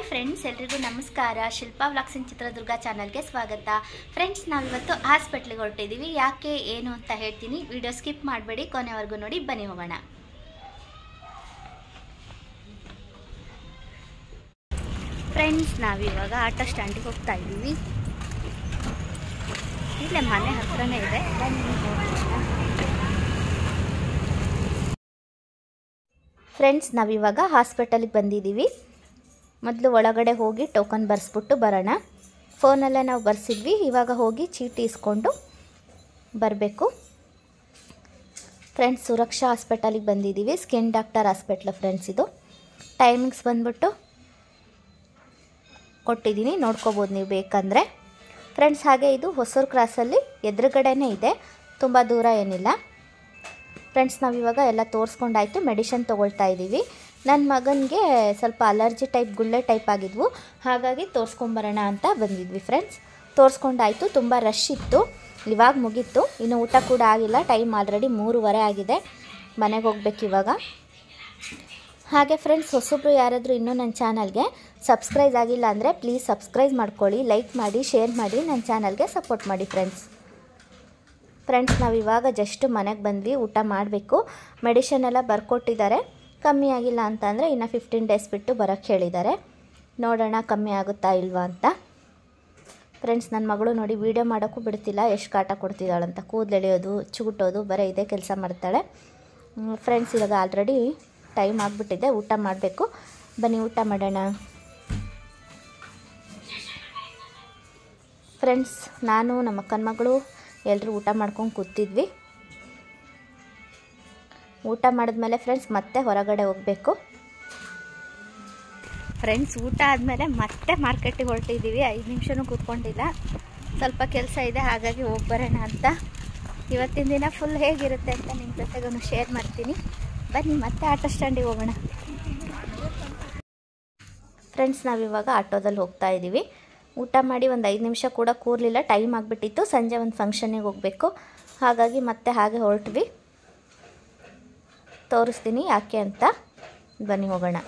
friends ಎಲ್ರಿಗೂ ನಮಸ್ಕಾರ Shilpa vlogs ಇನ್ ಚಿತ್ರದುರ್ಗ ಚಾನಲ್ಗೆ ಸ್ವಾಗತ ಫ್ರೆಂಡ್ಸ್ ನಾವಿವತ್ತು ಹಾಸ್ಪಿಟ್ಲಿಗೆ ಹೊರಟಿದ್ದೀವಿ ಯಾಕೆ ಏನು ಅಂತ ಹೇಳ್ತೀನಿ ವಿಡಿಯೋ ಸ್ಕಿಪ್ ಮಾಡಬೇಡಿ ಕೊನೆವರೆಗೂ ನೋಡಿ ಬನ್ನಿ ಹೋಗೋಣ ಫ್ರೆಂಡ್ಸ್ ನಾವಿವಾಗ ಆಟೋ ಸ್ಟ್ಯಾಂಡಿಗೆ ಹೋಗ್ತಾ ಇದ್ದೀವಿ ಇಲ್ಲೇ ಮನೆ ಹತ್ರನೇ ಇದೆ ಬನ್ನಿ ಹೋಗೋಣ ಫ್ರೆಂಡ್ಸ್ ನಾವಿವಾಗ ಹಾಸ್ಪಿಟಲಿಗೆ ಬಂದಿದ್ದೀವಿ ಮೊದಲು ಒಳಗಡೆ ಹೋಗಿ ಟೋಕನ್ ಬರೆಸ್ಬಿಟ್ಟು ಬರೋಣ ಫೋನಲ್ಲೇ ನಾವು ಬರ್ಸಿದ್ವಿ ಇವಾಗ ಹೋಗಿ ಚೀಟಿ ಇಸ್ಕೊಂಡು ಬರಬೇಕು ಫ್ರೆಂಡ್ಸ್ ಸುರಕ್ಷಾ ಹಾಸ್ಪಿಟಲಿಗೆ ಬಂದಿದ್ದೀವಿ ಸ್ಕಿನ್ ಡಾಕ್ಟರ್ ಹಾಸ್ಪಿಟ್ಲ್ ಫ್ರೆಂಡ್ಸ್ ಇದು ಟೈಮಿಂಗ್ಸ್ ಬಂದ್ಬಿಟ್ಟು ಕೊಟ್ಟಿದ್ದೀನಿ ನೋಡ್ಕೋಬೋದು ನೀವು ಬೇಕಂದರೆ ಫ್ರೆಂಡ್ಸ್ ಹಾಗೆ ಇದು ಹೊಸೂರು ಕ್ರಾಸಲ್ಲಿ ಎದುರುಗಡೆನೇ ಇದೆ ತುಂಬ ದೂರ ಏನಿಲ್ಲ ಫ್ರೆಂಡ್ಸ್ ನಾವಿವಾಗ ಎಲ್ಲ ತೋರಿಸ್ಕೊಂಡಾಯ್ತು ಮೆಡಿಷನ್ ತೊಗೊಳ್ತಾ ಇದ್ದೀವಿ ನನ್ನ ಮಗನಿಗೆ ಸ್ವಲ್ಪ ಅಲರ್ಜಿ ಟೈಪ್ ಗುಳ್ಳೆ ಟೈಪ್ ಆಗಿದ್ವು ಹಾಗಾಗಿ ತೋರಿಸ್ಕೊಂಬರೋಣ ಅಂತ ಬಂದಿದ್ವಿ ಫ್ರೆಂಡ್ಸ್ ತೋರಿಸ್ಕೊಂಡಾಯ್ತು ತುಂಬ ರಶ್ ಇತ್ತು ಇವಾಗ ಮುಗೀತು ಇನ್ನು ಊಟ ಕೂಡ ಆಗಿಲ್ಲ ಟೈಮ್ ಆಲ್ರೆಡಿ ಮೂರುವರೆ ಆಗಿದೆ ಮನೆಗೆ ಹೋಗ್ಬೇಕು ಇವಾಗ ಹಾಗೆ ಫ್ರೆಂಡ್ಸ್ ಹೊಸಬ್ರು ಯಾರಾದರೂ ಇನ್ನೂ ನನ್ನ ಚಾನಲ್ಗೆ ಸಬ್ಸ್ಕ್ರೈಬ್ ಆಗಿಲ್ಲ ಅಂದರೆ ಪ್ಲೀಸ್ ಸಬ್ಸ್ಕ್ರೈಬ್ ಮಾಡ್ಕೊಳ್ಳಿ ಲೈಕ್ ಮಾಡಿ ಶೇರ್ ಮಾಡಿ ನನ್ನ ಚಾನಲ್ಗೆ ಸಪೋರ್ಟ್ ಮಾಡಿ ಫ್ರೆಂಡ್ಸ್ ಫ್ರೆಂಡ್ಸ್ ನಾವು ಇವಾಗ ಜಸ್ಟ್ ಮನೆಗೆ ಬಂದ್ವಿ ಊಟ ಮಾಡಬೇಕು ಮೆಡಿಷನ್ ಎಲ್ಲ ಬರ್ಕೊಟ್ಟಿದ್ದಾರೆ ಕಮ್ಮಿ ಆಗಿಲ್ಲ ಅಂತಂದರೆ ಇನ್ನು ಫಿಫ್ಟೀನ್ ಡೇಸ್ ಬಿಟ್ಟು ಬರೋಕ್ಕೆ ಹೇಳಿದ್ದಾರೆ ನೋಡೋಣ ಕಮ್ಮಿ ಆಗುತ್ತಾ ಇಲ್ವಾ ಅಂತ ಫ್ರೆಂಡ್ಸ್ ನನ್ನ ಮಗಳು ನೋಡಿ ವೀಡಿಯೋ ಮಾಡೋಕ್ಕೂ ಬಿಡ್ತಿಲ್ಲ ಎಷ್ಟು ಕಾಟ ಕೊಡ್ತಿದ್ದಾಳಂತ ಕೂದಲೆಳೆಯೋದು ಚುಗುಟೋದು ಬರೀ ಇದೇ ಕೆಲಸ ಮಾಡ್ತಾಳೆ ಫ್ರೆಂಡ್ಸ್ ಇವಾಗ ಆಲ್ರೆಡಿ ಟೈಮ್ ಆಗಿಬಿಟ್ಟಿದೆ ಊಟ ಮಾಡಬೇಕು ಬನ್ನಿ ಊಟ ಮಾಡೋಣ ಫ್ರೆಂಡ್ಸ್ ನಾನು ನಮ್ಮ ಅಕ್ಕನ ಮಗಳು ಎಲ್ಲರೂ ಊಟ ಮಾಡ್ಕೊಂಡು ಕೂತಿದ್ವಿ ಊಟ ಮಾಡಿದ್ಮೇಲೆ ಫ್ರೆಂಡ್ಸ್ ಮತ್ತೆ ಹೊರಗಡೆ ಹೋಗಬೇಕು ಫ್ರೆಂಡ್ಸ್ ಊಟ ಆದಮೇಲೆ ಮತ್ತೆ ಮಾರ್ಕೆಟಿಗೆ ಹೊರಟಿದ್ದೀವಿ ಐದು ನಿಮಿಷನೂ ಕೂತ್ಕೊಂಡಿಲ್ಲ ಸ್ವಲ್ಪ ಕೆಲಸ ಇದೆ ಹಾಗಾಗಿ ಹೋಗಿ ಬರೋಣ ಅಂತ ಇವತ್ತಿನ ದಿನ ಫುಲ್ ಹೇಗಿರುತ್ತೆ ಅಂತ ನಿಮ್ಮ ಜೊತೆಗೂ ಶೇರ್ ಮಾಡ್ತೀನಿ ಬನ್ನಿ ಮತ್ತೆ ಆಟೋ ಸ್ಟ್ಯಾಂಡಿಗೆ ಹೋಗೋಣ ಫ್ರೆಂಡ್ಸ್ ನಾವಿವಾಗ ಆಟೋದಲ್ಲಿ ಹೋಗ್ತಾ ಇದ್ದೀವಿ ಊಟ ಮಾಡಿ ಒಂದು ಐದು ನಿಮಿಷ ಕೂಡ ಕೂರಲಿಲ್ಲ ಟೈಮ್ ಆಗಿಬಿಟ್ಟಿತ್ತು ಸಂಜೆ ಒಂದು ಫಂಕ್ಷನಿಗೆ ಹೋಗಬೇಕು ಹಾಗಾಗಿ ಮತ್ತೆ ಹಾಗೆ ಹೊರಟ್ವಿ ತೋರಿಸ್ತೀನಿ ಯಾಕೆ ಅಂತ ಬನ್ನಿ ಹೋಗೋಣ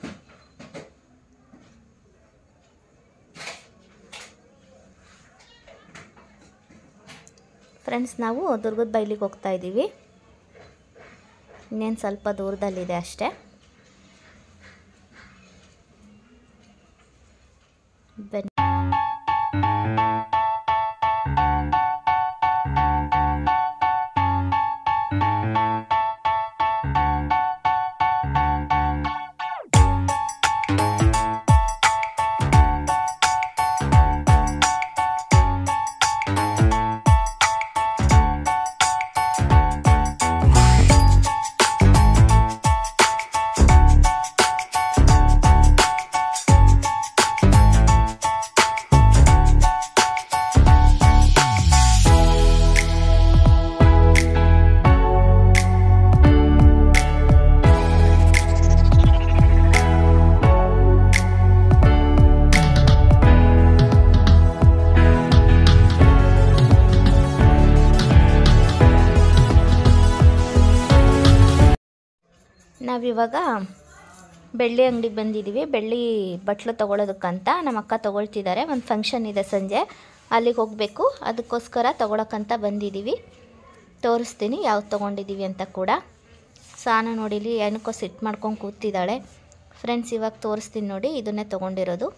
ಫ್ರೆಂಡ್ಸ್ ನಾವು ದುರ್ಗದ ಬೈಲಿಗೆ ಹೋಗ್ತಾ ಇದ್ದೀವಿ ಇನ್ನೇನು ಸ್ವಲ್ಪ ದೂರದಲ್ಲಿದೆ ಅಷ್ಟೇ ಬನ್ನಿ ನಾವಿವಾಗ ಬೆಳ್ಳಿ ಅಂಗಡಿಗೆ ಬಂದಿದ್ದೀವಿ ಬೆಳ್ಳಿ ಬಟ್ಲು ತೊಗೊಳೋದಕ್ಕಂತ ನಮ್ಮ ಅಕ್ಕ ತೊಗೊಳ್ತಿದ್ದಾರೆ ಒಂದು ಫಂಕ್ಷನ್ ಇದೆ ಸಂಜೆ ಅಲ್ಲಿಗೆ ಹೋಗಬೇಕು ಅದಕ್ಕೋಸ್ಕರ ತೊಗೊಳಕ್ಕಂತ ಬಂದಿದ್ದೀವಿ ತೋರಿಸ್ತೀನಿ ಯಾವ್ದು ತೊಗೊಂಡಿದ್ದೀವಿ ಅಂತ ಕೂಡ ಸಾನು ನೋಡಿಲಿ ಏನಕ್ಕೋ ಸಿಟ್ ಮಾಡ್ಕೊಂಡು ಕೂತಿದ್ದಾಳೆ ಫ್ರೆಂಡ್ಸ್ ಇವಾಗ ತೋರಿಸ್ತೀನಿ ನೋಡಿ ಇದನ್ನೇ ತೊಗೊಂಡಿರೋದು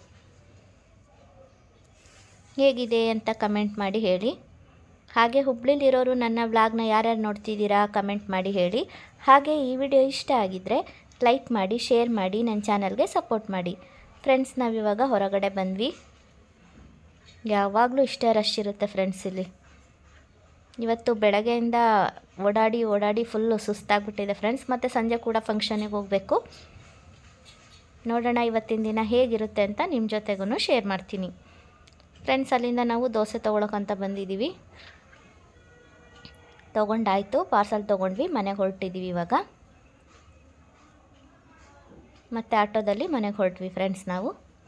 ಹೇಗಿದೆ ಅಂತ ಕಮೆಂಟ್ ಮಾಡಿ ಹೇಳಿ ಹಾಗೆ ಹುಬ್ಳಿಲಿರೋರು ನನ್ನ ವ್ಲಾಗ್ನ ಯಾರ್ಯಾರು ನೋಡ್ತಿದ್ದೀರಾ ಕಮೆಂಟ್ ಮಾಡಿ ಹೇಳಿ ಹಾಗೆ ಈ ವಿಡಿಯೋ ಇಷ್ಟ ಆಗಿದ್ದರೆ ಲೈಕ್ ಮಾಡಿ ಶೇರ್ ಮಾಡಿ ನನ್ನ ಚಾನಲ್ಗೆ ಸಪೋರ್ಟ್ ಮಾಡಿ ಫ್ರೆಂಡ್ಸ್ ನಾವಿವಾಗ ಹೊರಗಡೆ ಬಂದ್ವಿ ಯಾವಾಗಲೂ ಇಷ್ಟೇ ರಶ್ ಇರುತ್ತೆ ಫ್ರೆಂಡ್ಸ್ ಇಲ್ಲಿ ಇವತ್ತು ಬೆಳಗ್ಗೆಯಿಂದ ಓಡಾಡಿ ಓಡಾಡಿ ಫುಲ್ಲು ಸುಸ್ತಾಗ್ಬಿಟ್ಟಿದೆ ಫ್ರೆಂಡ್ಸ್ ಮತ್ತು ಸಂಜೆ ಕೂಡ ಫಂಕ್ಷನಿಗೆ ಹೋಗಬೇಕು ನೋಡೋಣ ಇವತ್ತಿನ ದಿನ ಹೇಗಿರುತ್ತೆ ಅಂತ ನಿಮ್ಮ ಜೊತೆಗೂ ಶೇರ್ ಮಾಡ್ತೀನಿ ಫ್ರೆಂಡ್ಸ್ ಅಲ್ಲಿಂದ ನಾವು ದೋಸೆ ತೊಗೊಳಕ್ಕಂತ ಬಂದಿದ್ದೀವಿ ತೊಗೊಂಡಾಯಿತು ಪಾರ್ಸಲ್ ತೊಗೊಂಡ್ವಿ ಮನೆಗೆ ಹೊರಟಿದ್ದೀವಿ ಇವಾಗ ಮತ್ತು ಆಟೋದಲ್ಲಿ ಮನೆಗೆ ಹೊರಟ್ವಿ ಫ್ರೆಂಡ್ಸ್ ನಾವು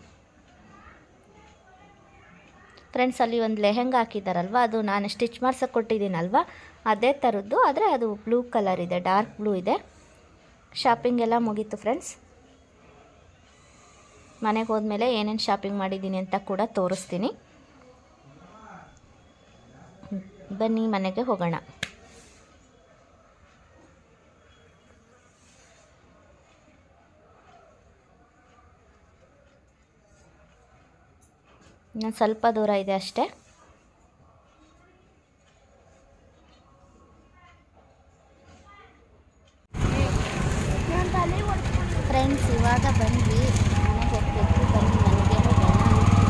ಫ್ರೆಂಡ್ಸ್ ಅಲ್ಲಿ ಒಂದು ಲೆಹೆಂಗ ಹಾಕಿದ್ದಾರಲ್ವ ಅದು ನಾನು ಸ್ಟಿಚ್ ಮಾಡ್ಸೋಕೆ ಕೊಟ್ಟಿದ್ದೀನಲ್ವ ಅದೇ ಥರದ್ದು ಆದರೆ ಅದು ಬ್ಲೂ ಕಲರ್ ಇದೆ ಡಾರ್ಕ್ ಬ್ಲೂ ಇದೆ ಶಾಪಿಂಗ್ ಎಲ್ಲ ಮುಗೀತು ಫ್ರೆಂಡ್ಸ್ ಮನೆಗೆ ಹೋದ್ಮೇಲೆ ಏನೇನು ಶಾಪಿಂಗ್ ಮಾಡಿದ್ದೀನಿ ಅಂತ ಕೂಡ ತೋರಿಸ್ತೀನಿ ಬನ್ನಿ ಮನೆಗೆ ಹೋಗೋಣ ಇನ್ನೊಂದು ಸ್ವಲ್ಪ ದೂರ ಇದೆ ಅಷ್ಟೇ ಫ್ರೆಂಡ್ಸ್ ಇವಾಗ ಬಂದ್ವಿ ಮನೆಗೆ ಹೋಗ್ಬೇಕು ಬನ್ನಿ ಮನೆಗೆ ಹೋಗೋಣ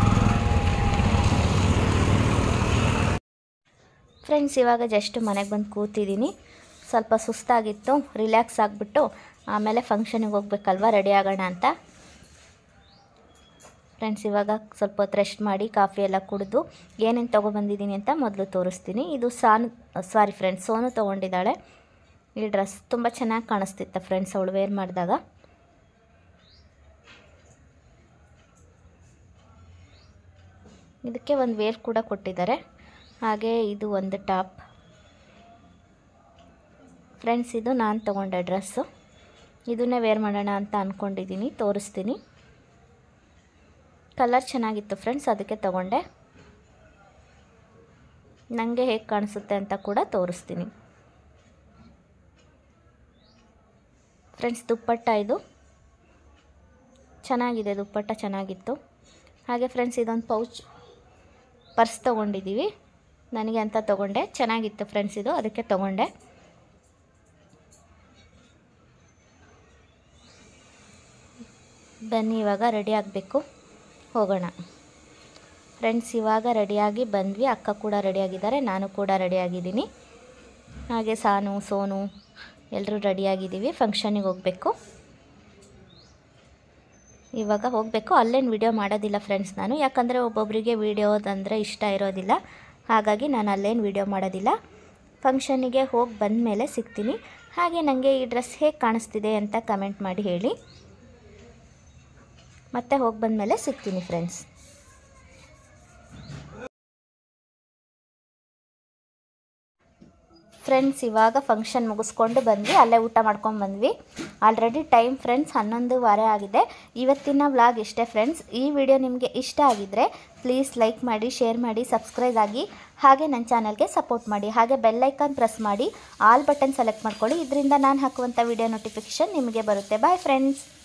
ಫ್ರೆಂಡ್ಸ್ ಇವಾಗ ಜಸ್ಟ್ ಮನೆಗೆ ಬಂದು ಕೂತಿದ್ದೀನಿ ಸ್ವಲ್ಪ ಸುಸ್ತಾಗಿತ್ತು ರಿಲ್ಯಾಕ್ಸ್ ಆಗಿಬಿಟ್ಟು ಆಮೇಲೆ ಫಂಕ್ಷನಿಗೆ ಹೋಗ್ಬೇಕಲ್ವ ರೆಡಿ ಆಗೋಣ ಅಂತ ಫ್ರೆಂಡ್ಸ್ ಇವಾಗ ಸ್ವಲ್ಪ ಹೊತ್ತು ರೆಸ್ಟ್ ಮಾಡಿ ಕಾಫಿ ಎಲ್ಲ ಕುಡಿದು ಏನೇನು ತೊಗೊಬಂದಿದ್ದೀನಿ ಅಂತ ಮೊದಲು ತೋರಿಸ್ತೀನಿ ಇದು ಸಾನು ಸಾರಿ ಫ್ರೆಂಡ್ಸ್ ಸೋನು ತೊಗೊಂಡಿದ್ದಾಳೆ ಈ ಡ್ರೆಸ್ ತುಂಬ ಚೆನ್ನಾಗಿ ಕಾಣಿಸ್ತಿತ್ತು ಫ್ರೆಂಡ್ಸ್ ಅವಳು ವೇರ್ ಮಾಡಿದಾಗ ಇದಕ್ಕೆ ಒಂದು ವೇರ್ ಕೂಡ ಕೊಟ್ಟಿದ್ದಾರೆ ಹಾಗೆ ಇದು ಒಂದು ಟಾಪ್ ಫ್ರೆಂಡ್ಸ್ ಇದು ನಾನು ತೊಗೊಂಡೆ ಡ್ರೆಸ್ಸು ಇದನ್ನೇ ವೇರ್ ಮಾಡೋಣ ಅಂತ ಅಂದ್ಕೊಂಡಿದ್ದೀನಿ ತೋರಿಸ್ತೀನಿ ಕಲರ್ ಚೆನ್ನಾಗಿತ್ತು ಫ್ರೆಂಡ್ಸ್ ಅದಕ್ಕೆ ತೊಗೊಂಡೆ ನನಗೆ ಹೇಗೆ ಕಾಣಿಸುತ್ತೆ ಅಂತ ಕೂಡ ತೋರಿಸ್ತೀನಿ ಫ್ರೆಂಡ್ಸ್ ದುಪ್ಪಟ್ಟ ಇದು ಚೆನ್ನಾಗಿದೆ ದುಪ್ಪಟ್ಟ ಚೆನ್ನಾಗಿತ್ತು ಹಾಗೆ ಫ್ರೆಂಡ್ಸ್ ಇದೊಂದು ಪೌಚ್ ಪರ್ಸ್ ತೊಗೊಂಡಿದ್ದೀವಿ ನನಗೆ ಅಂತ ತೊಗೊಂಡೆ ಚೆನ್ನಾಗಿತ್ತು ಫ್ರೆಂಡ್ಸ್ ಇದು ಅದಕ್ಕೆ ತೊಗೊಂಡೆ ಬನ್ನಿ ಇವಾಗ ರೆಡಿ ಆಗಬೇಕು ಹೋಗೋಣ ಫ್ರೆಂಡ್ಸ್ ಇವಾಗ ರೆಡಿಯಾಗಿ ಬಂದ್ವಿ ಅಕ್ಕ ಕೂಡ ರೆಡಿಯಾಗಿದ್ದಾರೆ ನಾನು ಕೂಡ ರೆಡಿಯಾಗಿದ್ದೀನಿ ಹಾಗೆ ಸಾನು ಸೋನು ಎಲ್ಲರೂ ರೆಡಿಯಾಗಿದ್ದೀವಿ ಫಂಕ್ಷನಿಗೆ ಹೋಗಬೇಕು ಇವಾಗ ಹೋಗಬೇಕು ಅಲ್ಲೇನು ವಿಡಿಯೋ ಮಾಡೋದಿಲ್ಲ ಫ್ರೆಂಡ್ಸ್ ನಾನು ಯಾಕಂದರೆ ಒಬ್ಬೊಬ್ಬರಿಗೆ ವಿಡಿಯೋದಂದರೆ ಇಷ್ಟ ಇರೋದಿಲ್ಲ ಹಾಗಾಗಿ ನಾನು ಅಲ್ಲೇನು ವಿಡಿಯೋ ಮಾಡೋದಿಲ್ಲ ಫಂಕ್ಷನಿಗೆ ಹೋಗಿ ಬಂದ ಮೇಲೆ ಸಿಗ್ತೀನಿ ಹಾಗೆ ನನಗೆ ಈ ಡ್ರೆಸ್ ಹೇಗೆ ಕಾಣಿಸ್ತಿದೆ ಅಂತ ಕಮೆಂಟ್ ಮಾಡಿ ಹೇಳಿ ಮತ್ತೆ ಹೋಗಿ ಬಂದಮೇಲೆ ಸಿಗ್ತೀನಿ ಫ್ರೆಂಡ್ಸ್ ಫ್ರೆಂಡ್ಸ್ ಇವಾಗ ಫಂಕ್ಷನ್ ಮುಗಿಸ್ಕೊಂಡು ಬಂದ್ವಿ ಅಲ್ಲೇ ಊಟ ಮಾಡ್ಕೊಂಡು ಬಂದ್ವಿ ಆಲ್ರೆಡಿ ಟೈಮ್ ಫ್ರೆಂಡ್ಸ್ ಹನ್ನೊಂದುವರೆ ಆಗಿದೆ ಇವತ್ತಿನ ವ್ಲಾಗ್ ಇಷ್ಟೇ ಫ್ರೆಂಡ್ಸ್ ಈ ವಿಡಿಯೋ ನಿಮಗೆ ಇಷ್ಟ ಆಗಿದ್ದರೆ ಪ್ಲೀಸ್ ಲೈಕ್ ಮಾಡಿ ಶೇರ್ ಮಾಡಿ ಸಬ್ಸ್ಕ್ರೈಬ್ ಆಗಿ ಹಾಗೆ ನನ್ನ ಚಾನಲ್ಗೆ ಸಪೋರ್ಟ್ ಮಾಡಿ ಹಾಗೆ ಬೆಲ್ಲೈಕಾನ್ ಪ್ರೆಸ್ ಮಾಡಿ ಆಲ್ ಬಟನ್ ಸೆಲೆಕ್ಟ್ ಮಾಡ್ಕೊಳ್ಳಿ ಇದರಿಂದ ನಾನು ಹಾಕುವಂಥ ವಿಡಿಯೋ ನೋಟಿಫಿಕೇಷನ್ ನಿಮಗೆ ಬರುತ್ತೆ ಬಾಯ್ ಫ್ರೆಂಡ್ಸ್